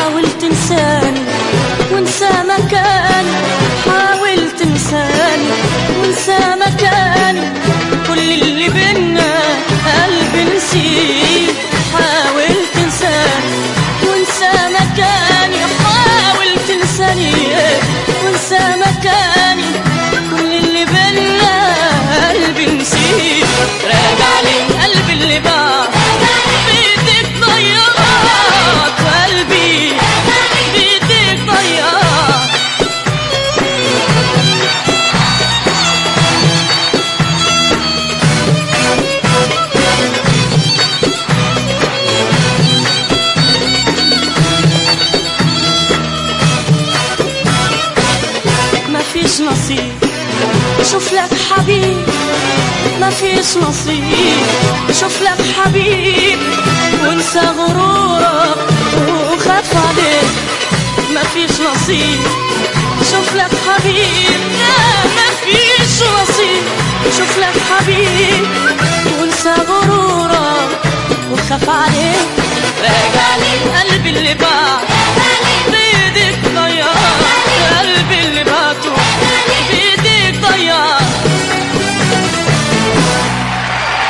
حاول تنساني وانسى مكاني حاول تنساني وانسى مكاني كل اللي بينا قلبي نسيه حاول تنساني وانسى مكاني حاول تنساني وانسى مكاني كل اللي بينا قلبي نسيه راجع لي قلبي اللي باع بيدك ضيعت قلبي بيدك ضيعت ما فيش نصيب شوف لك حبيب ما فيش نصيب شوف لك حبيب وانسى غرورك وخاف عليك ما فيش نصيب شوف لك حبيب لا ما فيش نصيب شوف لك حبيب وانسى غرورك وخاف عليك راجع